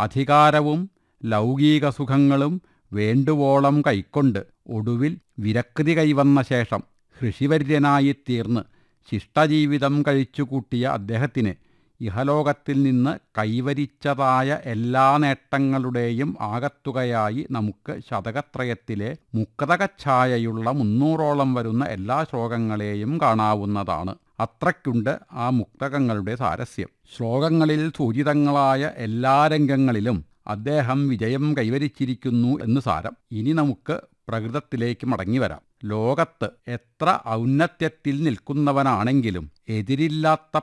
അധികാരവും ലൗകിക സുഖങ്ങളും വേണ്ടുവോളം കൈക്കൊണ്ട് ഒടുവിൽ വിരക്തി കൈവന്ന ശേഷം ഋഷിവര്യനായിത്തീർന്ന് ശിഷ്ടജീവിതം കഴിച്ചുകൂട്ടിയ അദ്ദേഹത്തിന് ഇഹലോകത്തിൽ നിന്ന് കൈവരിച്ചതായ എല്ലാ നേട്ടങ്ങളുടെയും ആകത്തുകയായി നമുക്ക് ശതകത്രയത്തിലെ മുക്തകച്ഛായയുള്ള മുന്നൂറോളം വരുന്ന എല്ലാ ശ്ലോകങ്ങളെയും കാണാവുന്നതാണ് അത്രയ്ക്കുണ്ട് ആ മുക്തകങ്ങളുടെ സാരസ്യം ശ്ലോകങ്ങളിൽ സൂചിതങ്ങളായ എല്ലാ രംഗങ്ങളിലും അദ്ദേഹം വിജയം കൈവരിച്ചിരിക്കുന്നു എന്ന് സാരം ഇനി നമുക്ക് പ്രകൃതത്തിലേക്ക് മടങ്ങിവരാം ലോകത്ത് എത്ര ഔന്നത്യത്തിൽ നിൽക്കുന്നവനാണെങ്കിലും എതിരില്ലാത്ത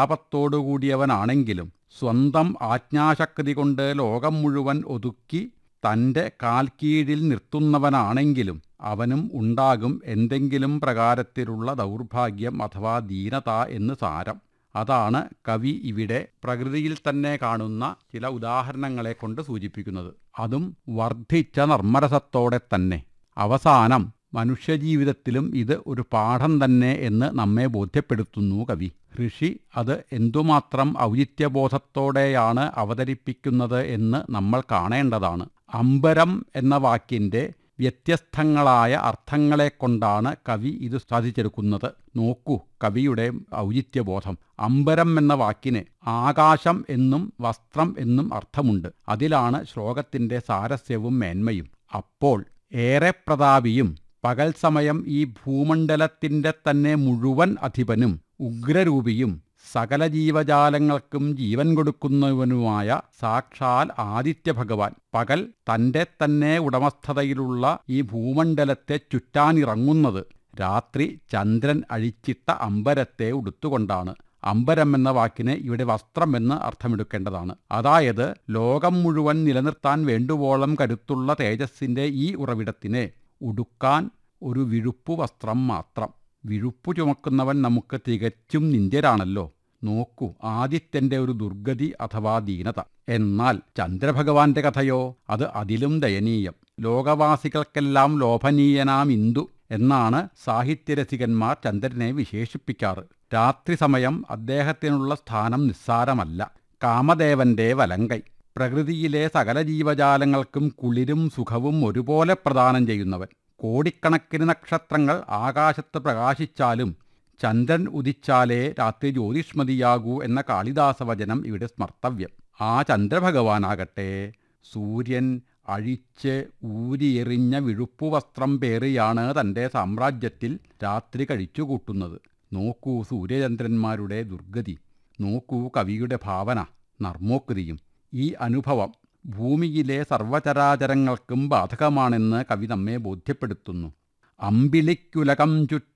പ്രതാപത്തോടുകൂടിയവനാണെങ്കിലും സ്വന്തം ആജ്ഞാശക്തി കൊണ്ട് ലോകം മുഴുവൻ ഒതുക്കി തൻ്റെ കാൽക്കീഴിൽ നിർത്തുന്നവനാണെങ്കിലും അവനും ഉണ്ടാകും എന്തെങ്കിലും പ്രകാരത്തിലുള്ള ദൗർഭാഗ്യം അഥവാ ദീനത എന്ന് സാരം അതാണ് കവി ഇവിടെ പ്രകൃതിയിൽ തന്നെ കാണുന്ന ചില ഉദാഹരണങ്ങളെ കൊണ്ട് സൂചിപ്പിക്കുന്നത് അതും വർദ്ധിച്ച നർമ്മരസത്തോടെ തന്നെ അവസാനം മനുഷ്യജീവിതത്തിലും ഇത് ഒരു പാഠം തന്നെ എന്ന് നമ്മെ ബോധ്യപ്പെടുത്തുന്നു കവി ഋഷി അത് എന്തുമാത്രം ഔചിത്യബോധത്തോടെയാണ് അവതരിപ്പിക്കുന്നത് എന്ന് നമ്മൾ കാണേണ്ടതാണ് അമ്പരം എന്ന വാക്കിൻ്റെ വ്യത്യസ്തങ്ങളായ അർത്ഥങ്ങളെ കൊണ്ടാണ് കവി ഇത് സാധിച്ചെടുക്കുന്നത് നോക്കൂ കവിയുടെ ഔചിത്യബോധം അമ്പരം എന്ന വാക്കിന് ആകാശം എന്നും വസ്ത്രം എന്നും അർത്ഥമുണ്ട് അതിലാണ് ശ്ലോകത്തിൻ്റെ സാരസ്യവും മേന്മയും അപ്പോൾ ഏറെ പ്രതാപിയും പകൽ സമയം ഈ ഭൂമണ്ഡലത്തിൻ്റെ തന്നെ മുഴുവൻ അധിപനും ഉഗ്രരൂപിയും സകല ജീവജാലങ്ങൾക്കും ജീവൻ കൊടുക്കുന്നവനുമായ സാക്ഷാൽ ആദിത്യ ഭഗവാൻ പകൽ തൻ്റെ തന്നെ ഉടമസ്ഥതയിലുള്ള ഈ ഭൂമണ്ഡലത്തെ ചുറ്റാനിറങ്ങുന്നത് രാത്രി ചന്ദ്രൻ അഴിച്ചിട്ട അമ്പരത്തെ ഉടുത്തുകൊണ്ടാണ് അമ്പരം എന്ന വാക്കിന് ഇവിടെ വസ്ത്രം എന്ന് അർത്ഥമെടുക്കേണ്ടതാണ് അതായത് ലോകം മുഴുവൻ നിലനിർത്താൻ വേണ്ടുവോളം കരുത്തുള്ള തേജസ്സിൻ്റെ ഈ ഉറവിടത്തിനെ ഉടുക്കാൻ ഒരു വിഴുപ്പു വസ്ത്രം മാത്രം വിഴുപ്പു ചുമക്കുന്നവൻ നമുക്ക് തികച്ചും നിന്ദ്യരാണല്ലോ നോക്കൂ ആദിത്യന്റെ ഒരു ദുർഗതി അഥവാ ദീനത എന്നാൽ ചന്ദ്രഭഗവാന്റെ കഥയോ അത് അതിലും ദയനീയം ലോകവാസികൾക്കെല്ലാം ലോഭനീയനാം ഇന്ദു എന്നാണ് സാഹിത്യരസികന്മാർ ചന്ദ്രനെ വിശേഷിപ്പിക്കാറ് രാത്രി സമയം അദ്ദേഹത്തിനുള്ള സ്ഥാനം നിസ്സാരമല്ല കാമദേവന്റെ വലങ്കൈ പ്രകൃതിയിലെ സകല ജീവജാലങ്ങൾക്കും കുളിരും സുഖവും ഒരുപോലെ പ്രദാനം ചെയ്യുന്നവൻ കോടിക്കണക്കിന് നക്ഷത്രങ്ങൾ ആകാശത്ത് പ്രകാശിച്ചാലും ചന്ദ്രൻ ഉദിച്ചാലേ രാത്രി ജ്യോതിഷ്മതിയാകൂ എന്ന കാളിദാസവചനം ഇവിടെ സ്മർത്തവ്യം ആ ചന്ദ്രഭഗവാനാകട്ടെ സൂര്യൻ അഴിച്ച് ഊരിയെറിഞ്ഞ വിഴുപ്പുവസ്ത്രം പേറിയാണ് തൻ്റെ സാമ്രാജ്യത്തിൽ രാത്രി കഴിച്ചുകൂട്ടുന്നത് നോക്കൂ സൂര്യചന്ദ്രന്മാരുടെ ദുർഗതി നോക്കൂ കവിയുടെ ഭാവന നർമ്മോക്തിയും ഈ അനുഭവം ഭൂമിയിലെ സർവചരാചരങ്ങൾക്കും ബാധകമാണെന്ന് കവി നമ്മെ ബോധ്യപ്പെടുത്തുന്നു അമ്പിളിക്കുലകം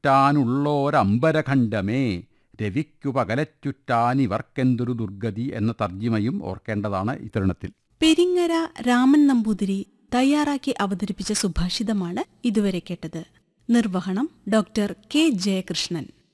ചുറ്റാനുള്ളോരമ്പരഖണ്ഡമേ രവിക്കു പകലച്ചുറ്റാൻ ഇവർക്കെന്തൊരു ദുർഗതി എന്ന തർജിമയും ഓർക്കേണ്ടതാണ് ഈ തരുണത്തിൽ പെരിങ്ങര രാമൻ നമ്പൂതിരി തയ്യാറാക്കി അവതരിപ്പിച്ച സുഭാഷിതമാണ് ഇതുവരെ കേട്ടത് നിർവഹണം ഡോക്ടർ കെ ജയകൃഷ്ണൻ